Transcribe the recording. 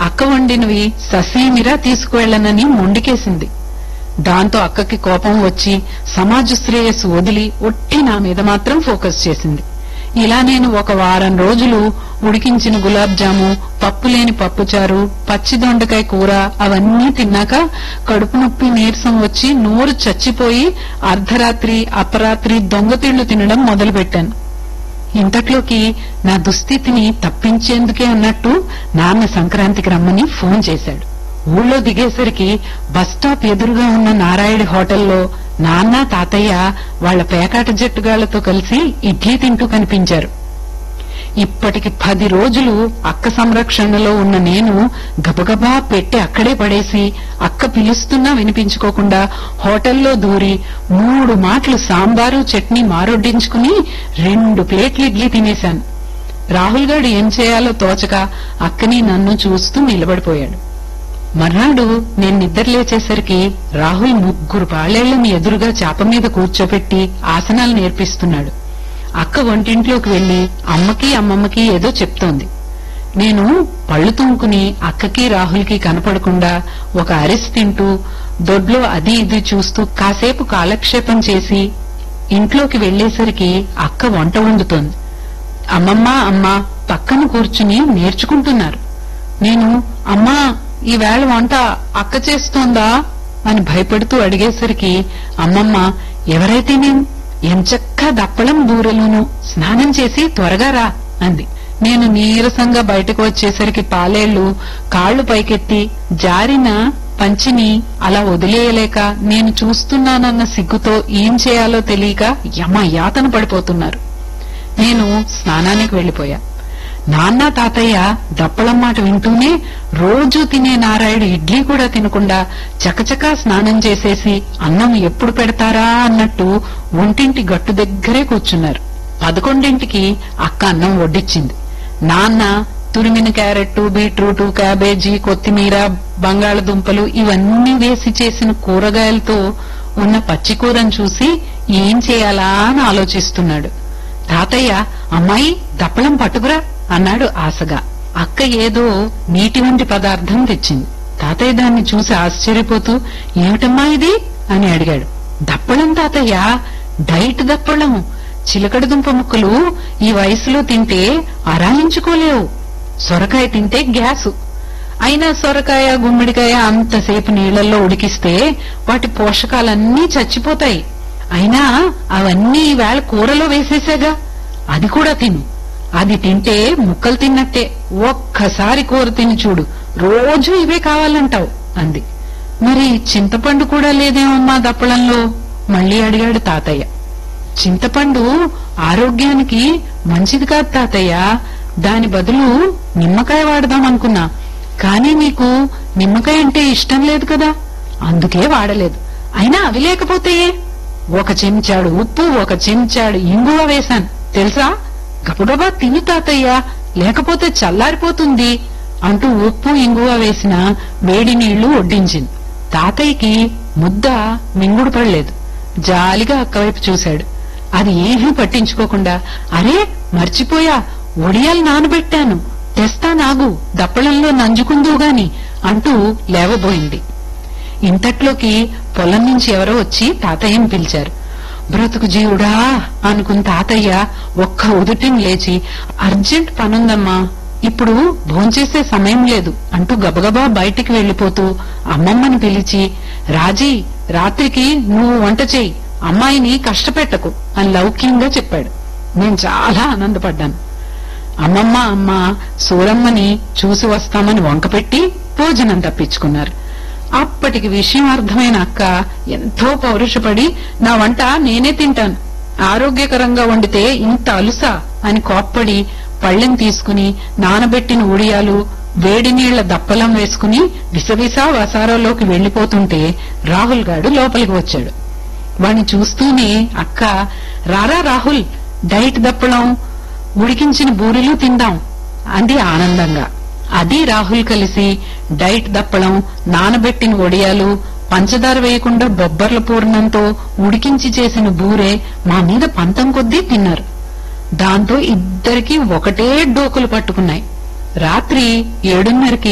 అక్క వండినవి ససీమిరా తీసుకువెళ్లనని మొండికేసింది దాంతో అక్కకి కోపం వచ్చి సమాజ శ్రేయస్సు వదిలి ఒట్టి నా మీద మాత్రం ఫోకస్ చేసింది ఇలా నేను ఒక వారం రోజులు ఉడికించిన గులాబ్ జాము పప్పు లేని పప్పుచారు పచ్చి దొండకాయ కూర అవన్నీ తిన్నాక కడుపు నొప్పి నీరసం వచ్చి నోరు చచ్చిపోయి అర్ధరాత్రి అపరాత్రి దొంగతిళ్లు తినడం మొదలుపెట్టాను ఇంతట్లోకి నా దుస్థితిని తప్పించేందుకే అన్నట్టు నాన్న సంక్రాంతికి రమ్మని ఫోన్ చేశాడు ఊళ్ళో దిగేసరికి బస్ స్టాప్ ఎదురుగా ఉన్న నారాయణ హోటల్లో నాన్న తాతయ్య వాళ్ల పేకాట జట్టుగాళ్లతో కలిసి ఇడ్లీ తింటూ కనిపించారు ఇప్పటికి పది రోజులు అక్క సంరక్షణలో ఉన్న నేను గబగబా పెట్టి అక్కడే పడేసి అక్క పిలుస్తున్నా వినిపించుకోకుండా హోటల్లో దూరి మూడు మాటలు సాంబారు చట్నీ మారొడ్డించుకుని రెండు ప్లేట్లు ఇడ్లీ తినేశాను రాహుల్ గారు ఏం చేయాలో తోచక అక్కని నన్ను చూస్తూ నిలబడిపోయాడు మర్నాడు నేను నిద్ర లేచేసరికి రాహుల్ ముగ్గురు పాళేళ్లను ఎదురుగా చాప మీద కూర్చోపెట్టి ఆసనాలు నేర్పిస్తున్నాడు అక్క వంటింట్లోకి వెళ్లి అమ్మకి అమ్మమ్మకి ఏదో చెప్తోంది నేను పళ్ళు తుంకుని అక్కకి రాహుల్కి కనపడకుండా ఒక అరిసి తింటూ దొడ్లో అది ఇది చూస్తూ కాసేపు కాలక్షేపం చేసి ఇంట్లోకి వెళ్లేసరికి అక్క వంట వండుతోంది అమ్మమ్మ అమ్మ పక్కన కూర్చుని నేర్చుకుంటున్నారు నేను అమ్మా ఈవేళ వంట అక్క చేస్తోందా అని భయపడుతూ అడిగేసరికి అమ్మమ్మ ఎవరైతేనేం ఎంచక్కా దప్పడం బూరెలును స్నానం చేసి త్వరగా రా అంది నేను నీరసంగా బయటకు వచ్చేసరికి పాలేళ్లు కాళ్లు పైకెత్తి జారిన పంచిని అలా వదిలేయలేక నేను చూస్తున్నానన్న సిగ్గుతో ఏం చేయాలో తెలియక యమ యాతన పడిపోతున్నారు నేను స్నానానికి వెళ్లిపోయా నాన్న తాతయ్య దప్పలం మాట వింటూనే రోజూ తినే నారాయుడు ఇడ్లీ కూడా తినకుండా చకచకా స్నానం చేసేసి అన్నం ఎప్పుడు పెడతారా అన్నట్టు ఒంటింటి గట్టు దగ్గరే కూర్చున్నారు పదకొండింటికి అక్క అన్నం వడ్డిచ్చింది నాన్న తురిమిన క్యారెట్ బీట్రూట్ క్యాబేజీ కొత్తిమీర బంగాళదుంపలు ఇవన్నీ వేసి చేసిన కూరగాయలతో ఉన్న పచ్చికూరను చూసి ఏం చేయాలా అని ఆలోచిస్తున్నాడు తాతయ్య అమ్మాయి దప్పలం పట్టుకురా అన్నాడు ఆశగా అక్క ఏదో నీటి వంటి పదార్థం తెచ్చింది తాతయ్య దాన్ని చూసి ఆశ్చర్యపోతూ ఏమిటమ్మా ఇది అని అడిగాడు దప్పడం తాతయ్య డైట్ దప్పడం చిలకడ దుంప ముక్కలు ఈ వయసులో తింటే అరాయించుకోలేవు సొరకాయ తింటే గ్యాసు అయినా సొరకాయ గుమ్మడికాయ అంతసేపు నీళ్లలో ఉడికిస్తే వాటి పోషకాలన్నీ చచ్చిపోతాయి అయినా అవన్నీ ఈవేళ కూరలో వేసేసాగా అది కూడా తిను అది తింటే ముక్కలు తిన్నట్టే ఒక్కసారి కూర తిని చూడు రోజు ఇవే కావాలంటావు అంది మరి చింతపండు కూడా లేదేమమ్మా దప్పడంలో మళ్ళీ అడిగాడు తాతయ్య చింతపండు ఆరోగ్యానికి మంచిది కాదు తాతయ్య దాని బదులు నిమ్మకాయ వాడదాం అనుకున్నా కానీ నీకు నిమ్మకాయ అంటే ఇష్టం లేదు కదా అందుకే వాడలేదు అయినా అవి లేకపోతే ఒక చెంచాడు ఉప్పు ఒక చెంచాడు ఇంగువ వేశాను తెలుసా గబగబా తిను తాతయ్య లేకపోతే చల్లారిపోతుంది అంటూ ఉప్పు ఇంగువ వేసిన వేడి నీళ్లు వడ్డించింది తాతయ్యకి ముద్ద మింగుడు పడలేదు జాలిగా అక్కవైపు చూశాడు అది ఏమీ పట్టించుకోకుండా అరే మర్చిపోయా ఒడియాలు నానబెట్టాను తెస్తా నాగు దప్పడంలో నంజుకుందో గాని అంటూ లేవబోయింది ఇంతట్లోకి పొలం నుంచి ఎవరో వచ్చి తాతయ్యని పిలిచారు బ్రతుకు జీవుడా అనుకున్న తాతయ్య ఒక్క ఉదుటిని లేచి అర్జెంట్ పనుందమ్మా ఇప్పుడు భోంచేసే సమయం లేదు అంటూ గబగబా బయటికి వెళ్లిపోతూ అమ్మమ్మని పిలిచి రాజీ రాత్రికి నువ్వు వంట చేయి అమ్మాయిని కష్టపెట్టకు అని లౌక్యంగా చెప్పాడు నేను చాలా ఆనందపడ్డాను అమ్మమ్మ అమ్మ సూరమ్మని చూసి వస్తామని వంకపెట్టి భోజనం తప్పించుకున్నారు అప్పటికి విషయం అర్థమైన అక్క ఎంతో పౌరుషపడి నా వంట నేనే తింటాను ఆరోగ్యకరంగా వండితే ఇంత అలుసా అని కోప్పడి పళ్ళెం తీసుకుని నానబెట్టిన ఉడియాలు వేడి నీళ్ల దప్పలం వేసుకుని విసవిసా వసారాలోకి వెళ్లిపోతుంటే రాహుల్ గాడు లోపలికి వచ్చాడు వాణ్ణి చూస్తూనే అక్క రారా రాహుల్ డైట్ దప్పలం ఉడికించిన బూరెలు తిందాం అంది ఆనందంగా అది రాహుల్ కలిసి డైట్ దప్పడం నానబెట్టిన వడియాలు పంచదార వేయకుండా బొబ్బర్ల పూర్ణంతో ఉడికించి చేసిన బూరె మా మీద పంతం కొద్దీ తిన్నారు దాంతో ఇద్దరికి ఒకటే డోకులు పట్టుకున్నాయి రాత్రి ఏడున్నరకి